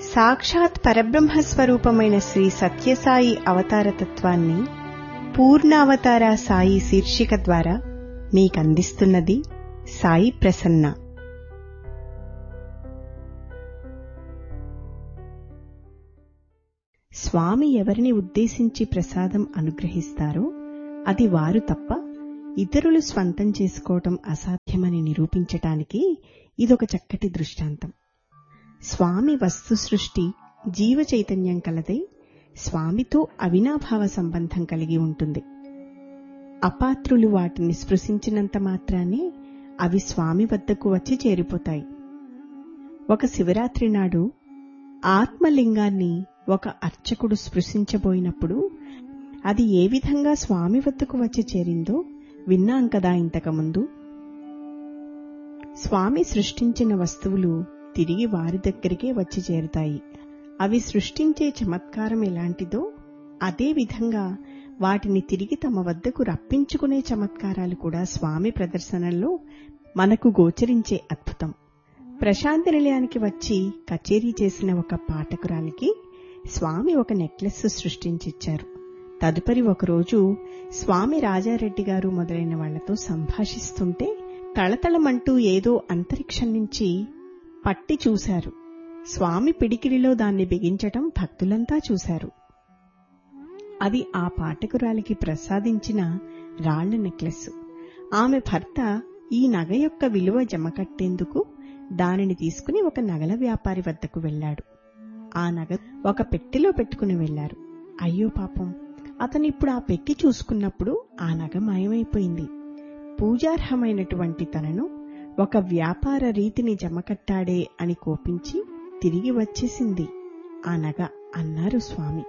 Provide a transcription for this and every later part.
సాక్షాత్ పరబ్రహ్మ స్వరూపమైన శ్రీ సత్యసాయి అవతారతత్వాన్ని పూర్ణావతార సాయి శీర్షిక ద్వారా మీకందిస్తున్నది సాయి ప్రసన్న స్వామి ఎవరిని ఉద్దేశించి ప్రసాదం అనుగ్రహిస్తారో అది వారు తప్ప ఇతరులు స్వంతం చేసుకోవటం అసాధ్యమని నిరూపించటానికి ఇదొక చక్కటి దృష్టాంతం స్వామి వస్తు సృష్టి జీవ చైతన్యం కలదై స్వామితో అవినాభావ సంబంధం కలిగి ఉంటుంది అపాత్రులు వాటిని స్పృశించినంత మాత్రానే అవి స్వామి వద్దకు వచ్చి చేరిపోతాయి ఒక శివరాత్రి నాడు ఆత్మలింగాన్ని ఒక అర్చకుడు స్పృశించబోయినప్పుడు అది ఏ విధంగా స్వామి వద్దకు వచ్చి చేరిందో విన్నాం కదా ఇంతకుముందు స్వామి సృష్టించిన వస్తువులు తిరిగి వారి దగ్గరికే వచ్చి చేరుతాయి అవి సృష్టించే చమత్కారం ఎలాంటిదో అదే విధంగా వాటిని తిరిగి తమ వద్దకు రప్పించుకునే చమత్కారాలు కూడా స్వామి ప్రదర్శనల్లో మనకు గోచరించే అద్భుతం ప్రశాంతి నిలయానికి వచ్చి కచేరీ చేసిన ఒక పాఠకురాలికి స్వామి ఒక నెక్లెస్ సృష్టించిచ్చారు తదుపరి ఒకరోజు స్వామి రాజారెడ్డి గారు మొదలైన వాళ్లతో సంభాషిస్తుంటే తళతళమంటూ ఏదో అంతరిక్షం నుంచి పట్టి చూశారు స్వామి పిడికిడిలో దాన్ని బిగించటం భక్తులంతా చూశారు అది ఆ పాఠకురాలికి ప్రసాదించిన రాళ్ల నెక్లెస్ ఆమె భర్త ఈ నగ యొక్క విలువ జమకట్టేందుకు దానిని తీసుకుని ఒక నగల వ్యాపారి వద్దకు వెళ్లాడు ఆ నగ ఒక పెట్టెలో పెట్టుకుని వెళ్లారు అయ్యో పాపం అతను ఇప్పుడు ఆ పెట్టి చూసుకున్నప్పుడు ఆ నగ మాయమైపోయింది పూజార్హమైనటువంటి తనను ఒక వ్యాపార రీతిని జమకట్టాడే అని కోపించి తిరిగి వచ్చేసింది ఆ నగ అన్నారు స్వామి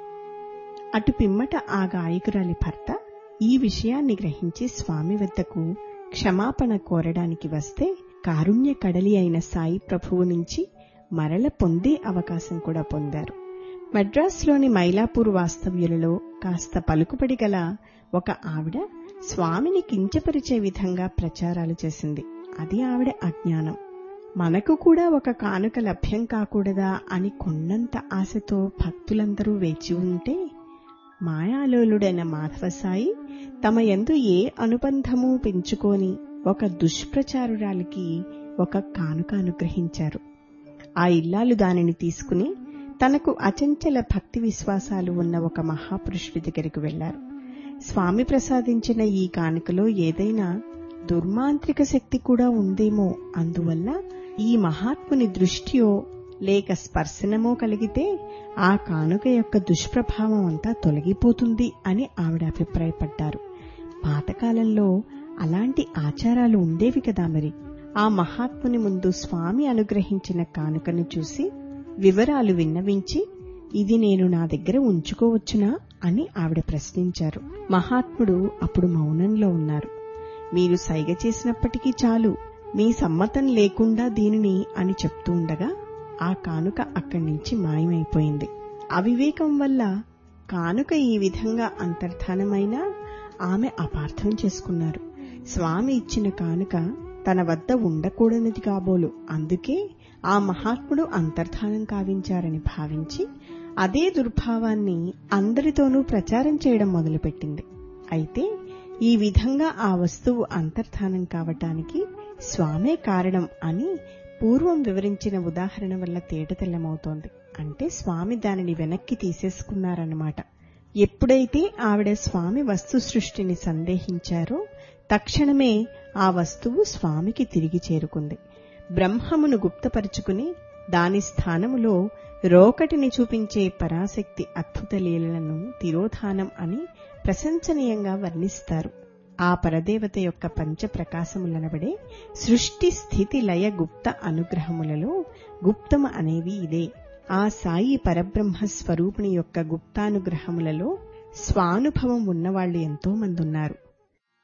అటు పిమ్మట ఆ గాయకురాలి భర్త ఈ విషయాన్ని గ్రహించి స్వామి వద్దకు క్షమాపణ కోరడానికి వస్తే కారుణ్య కడలి అయిన సాయి ప్రభువు నుంచి మరల పొందే అవకాశం కూడా పొందారు మద్రాసులోని మైలాపూర్ వాస్తవ్యులలో కాస్త పలుకుబడి గల ఒక ఆవిడ స్వామిని కించపరిచే విధంగా ప్రచారాలు చేసింది అది ఆవిడ అజ్ఞానం మనకు కూడా ఒక కానుక లభ్యం కాకూడదా అని కొండంత ఆశతో భక్తులందరూ వేచి ఉంటే మాయాలోలుడైన మాధవసాయి తమ ఎందు ఏ అనుబంధము పెంచుకొని ఒక దుష్ప్రచారురాలికి ఒక కానుక అనుగ్రహించారు ఆ ఇల్లాలు దానిని తీసుకుని తనకు అచంచల భక్తి విశ్వాసాలు ఉన్న ఒక మహాపురుషుడి దగ్గరికి వెళ్లారు స్వామి ప్రసాదించిన ఈ కానుకలో ఏదైనా దుర్మాంత్రిక శక్తి కూడా ఉందేమో అందువల్ల ఈ మహాత్ముని దృష్టియో లేక స్పర్శనమో కలిగితే ఆ కానుక యొక్క దుష్ప్రభావం అంతా తొలగిపోతుంది అని ఆవిడ అభిప్రాయపడ్డారు పాతకాలంలో అలాంటి ఆచారాలు ఉండేవి కదా మరి ఆ మహాత్ముని ముందు స్వామి అనుగ్రహించిన కానుకను చూసి వివరాలు విన్నవించి ఇది నేను నా దగ్గర ఉంచుకోవచ్చునా అని ఆవిడ ప్రశ్నించారు మహాత్ముడు అప్పుడు మౌనంలో ఉన్నారు మీరు సైగ చేసినప్పటికీ చాలు మీ సమ్మతం లేకుండా దీనిని అని చెప్తూ ఉండగా ఆ కానుక అక్కడి నుంచి మాయమైపోయింది అవివేకం వల్ల కానుక ఈ విధంగా అంతర్ధానమైనా ఆమె అపార్థం చేసుకున్నారు స్వామి ఇచ్చిన కానుక తన వద్ద ఉండకూడనిది కాబోలు అందుకే ఆ మహాత్ముడు అంతర్ధానం కావించారని భావించి అదే దుర్భావాన్ని అందరితోనూ ప్రచారం చేయడం మొదలుపెట్టింది అయితే ఈ విధంగా ఆ వస్తువు అంతర్ధానం కావటానికి స్వామే కారణం అని పూర్వం వివరించిన ఉదాహరణ వల్ల తేటతెల్లమవుతోంది అంటే స్వామి దానిని వెనక్కి తీసేసుకున్నారన్నమాట ఎప్పుడైతే ఆవిడ స్వామి వస్తు సృష్టిని సందేహించారో తక్షణమే ఆ వస్తువు స్వామికి తిరిగి చేరుకుంది బ్రహ్మమును గుప్తపరుచుకుని దాని స్థానములో రోకటిని చూపించే పరాశక్తి అద్భుత లీలలను తిరోధానం అని ప్రశంసనీయంగా వర్ణిస్తారు ఆ పరదేవత యొక్క పంచ ప్రకాశములనబడే సృష్టి స్థితి లయ గుప్త అనుగ్రహములలో గుప్తము అనేవి ఇదే ఆ సాయి పరబ్రహ్మ స్వరూపిణి యొక్క గుప్తానుగ్రహములలో స్వానుభవం ఉన్నవాళ్లు ఎంతో మంది ఉన్నారు